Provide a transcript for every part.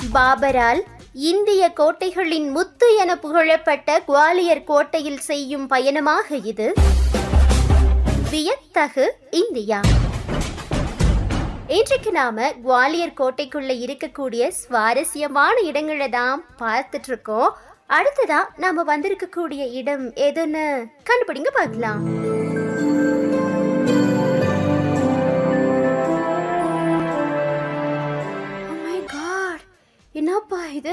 பாபரால் இந்திய கோட்டைகளின் முத்து என புகழப்பட்ட குவாலியர் கோட்டையில் செய்யும் பயணமாக இது வியத்தகு இந்தியா இன்றைக்கு நாம குவாலியர் கோட்டைக்குள்ள இருக்கக்கூடிய சுவாரஸ்யமான இடங்களை தான் பார்த்துட்டு இருக்கோம் அடுத்ததா நாம வந்திருக்கக்கூடிய இடம் எதுன்னு கண்டுபிடிங்க பார்க்கலாம் Oh my God. என்னப்பா இது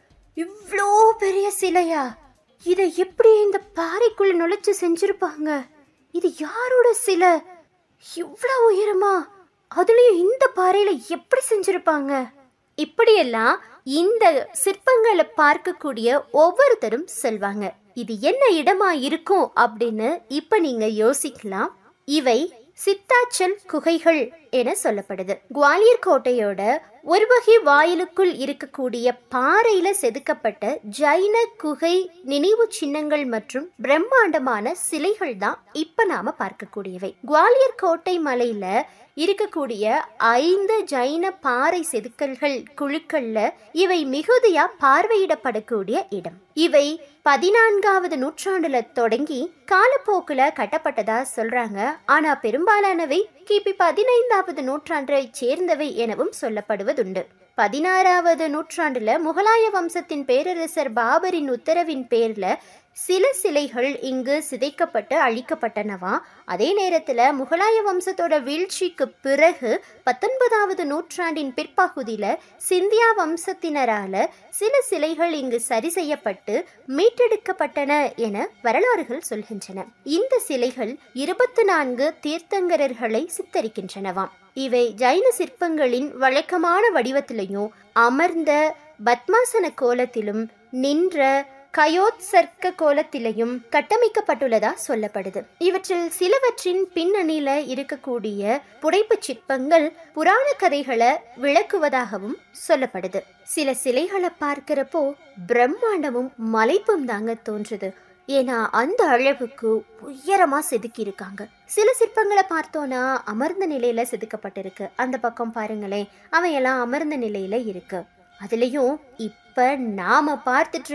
இவ்வளோ பெரிய சிலையா இதை எப்படி இந்த பாறைக்குள்ள நுழைச்சு செஞ்சிருப்பாங்க இது யாரோட சிலை இவ்வளோ உயரமா அதுலயும் இந்த பாறையில எப்படி செஞ்சிருப்பாங்க இப்படியெல்லாம் இந்த சிற்பங்களை பார்க்கக்கூடிய ஒவ்வொருத்தரும் சொல்வாங்க இது என்ன இடமா இருக்கும் அப்படின்னு இப்ப நீங்க யோசிக்கலாம் இவை சித்தாச்சல் குகைகள் என சொல்லப்படுது குவாலியர் கோட்டையோட ஒரு வகை வாயிலுக்குள் இருக்கக்கூடிய பாறையில செதுக்கப்பட்ட ஜைன குகை நினைவு சின்னங்கள் மற்றும் பிரம்மாண்டமான சிலைகள் தான் இப்ப நாம பார்க்கக்கூடியவை குவாலியர் கோட்டை மலையில இருக்கக்கூடிய ஐந்து ஜைன பாறை செதுக்கல்கள் குழுக்கள்ல இவை மிகுதியா பார்வையிடப்படக்கூடிய இடம் இவை பதினான்காவது நூற்றாண்டுல தொடங்கி காலப்போக்குல கட்டப்பட்டதா சொல்றாங்க ஆனா பெரும்பாலானவை கிபி பதினைந்தாவது நூற்றாண்டை சேர்ந்தவை எனவும் சொல்லப்படுவதுண்டு பதினாறாவது நூற்றாண்டுல முகலாய வம்சத்தின் பேரரசர் பாபரின் உத்தரவின் பேர்ல சில சிலைகள் இங்கு சிதைக்கப்பட்டு அழிக்கப்பட்டனவா அதே நேரத்துல முகலாய வம்சத்தோட வீழ்ச்சிக்கு பிறகு பத்தொன்பதாவது நூற்றாண்டின் பிற்பகுதியில சிந்தியா வம்சத்தினரால சில சிலைகள் இங்கு சரி செய்யப்பட்டு மீட்டெடுக்கப்பட்டன என வரலாறுகள் சொல்கின்றன இந்த சிலைகள் இருபத்தி நான்கு தீர்த்தங்கரர்களை சித்தரிக்கின்றனவாம் இவை ஜைன சிற்பங்களின் வழக்கமான வடிவத்திலையும் அமர்ந்த பத்மாசன கோலத்திலும் நின்ற கயோத்சர்க்க கோலத்திலையும் கட்டமைக்கப்பட்டுள்ளதா சொல்லப்படுது இவற்றில் சிலவற்றின் பின்னணியில இருக்கக்கூடிய புடைப்புச் சிற்பங்கள் புராண கதைகளை விளக்குவதாகவும் சொல்லப்படுது சில சிலைகளை பார்க்கிறப்போ பிரம்மாண்டமும் மலைப்பும் தாங்க தோன்றுது ஏன்னா அந்த அளவுக்கு உயரமா செதுக்கி இருக்காங்க சில சிற்பங்களை பார்த்தோன்னா அமர்ந்த நிலையில செதுக்கப்பட்டிருக்கு அந்த பக்கம் பாருங்களேன் அவையெல்லாம் அமர்ந்த நிலையில இருக்கு அதுலயும் இப்ப நாம பார்த்துட்டு